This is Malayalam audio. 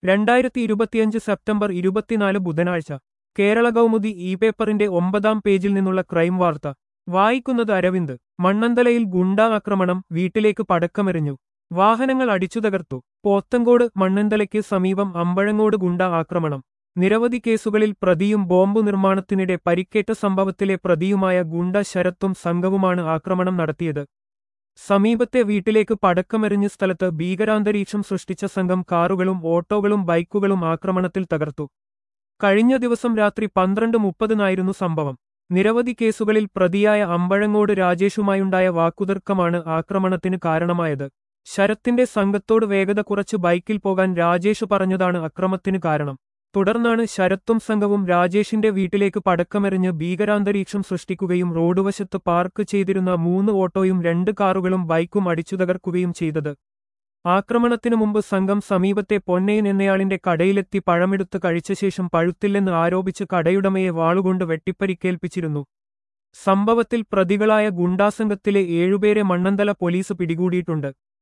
രണ്ടായിരത്തി ഇരുപത്തിയഞ്ച് സെപ്റ്റംബർ ഇരുപത്തിനാല് ബുധനാഴ്ച കേരള കൗമുദി ഇ പേപ്പറിന്റെ ഒമ്പതാം പേജിൽ നിന്നുള്ള ക്രൈം വാർത്ത വായിക്കുന്നത് അരവിന്ദ് മണ്ണന്തലയിൽ ഗുണ്ടാ ആക്രമണം വീട്ടിലേക്ക് പടക്കമെറിഞ്ഞു വാഹനങ്ങൾ അടിച്ചു തകർത്തു പോത്തങ്കോട് മണ്ണന്തലയ്ക്ക് സമീപം അമ്പഴങ്ങോട് ഗുണ്ടാ ആക്രമണം നിരവധി കേസുകളിൽ പ്രതിയും ബോംബു നിർമ്മാണത്തിനിടെ പരിക്കേറ്റ സംഭവത്തിലെ പ്രതിയുമായ ഗുണ്ട ശരത്തും സംഘവുമാണ് ആക്രമണം നടത്തിയത് സമീപത്തെ വീട്ടിലേക്ക് പടക്കമെറിഞ്ഞ സ്ഥലത്ത് ഭീകരാന്തരീക്ഷം സൃഷ്ടിച്ച സംഘം കാറുകളും ഓട്ടോകളും ബൈക്കുകളും ആക്രമണത്തിൽ തകർത്തു കഴിഞ്ഞ ദിവസം രാത്രി പന്ത്രണ്ട് മുപ്പതിനായിരുന്നു സംഭവം നിരവധി കേസുകളിൽ പ്രതിയായ അമ്പഴങ്ങോട് രാജേഷുമായുണ്ടായ വാക്കുതർക്കമാണ് ആക്രമണത്തിന് കാരണമായത് ശരത്തിന്റെ സംഘത്തോട് വേഗത കുറച്ച് ബൈക്കിൽ പോകാൻ രാജേഷ് പറഞ്ഞതാണ് അക്രമത്തിന് കാരണം തുടർന്നാണ് ശരത്തും സംഘവും രാജേഷിന്റെ വീട്ടിലേക്ക് പടക്കമെറിഞ്ഞ് ഭീകരാന്തരീക്ഷം സൃഷ്ടിക്കുകയും റോഡുവശത്ത് പാർക്ക് ചെയ്തിരുന്ന മൂന്ന് ഓട്ടോയും രണ്ട് കാറുകളും ബൈക്കും അടിച്ചു തകർക്കുകയും ചെയ്തത് ആക്രമണത്തിനു മുമ്പ് സംഘം സമീപത്തെ പൊന്നയൻ എന്നയാളിന്റെ കടയിലെത്തി പഴമെടുത്ത് കഴിച്ച ശേഷം പഴുത്തില്ലെന്ന് ആരോപിച്ച് കടയുടമയെ വാളുകൊണ്ട് വെട്ടിപ്പരിക്കേൽപ്പിച്ചിരുന്നു സംഭവത്തിൽ പ്രതികളായ ഗുണ്ടാസംഘത്തിലെ ഏഴുപേരെ മണ്ണന്തല പോലീസ് പിടികൂടിയിട്ടുണ്ട്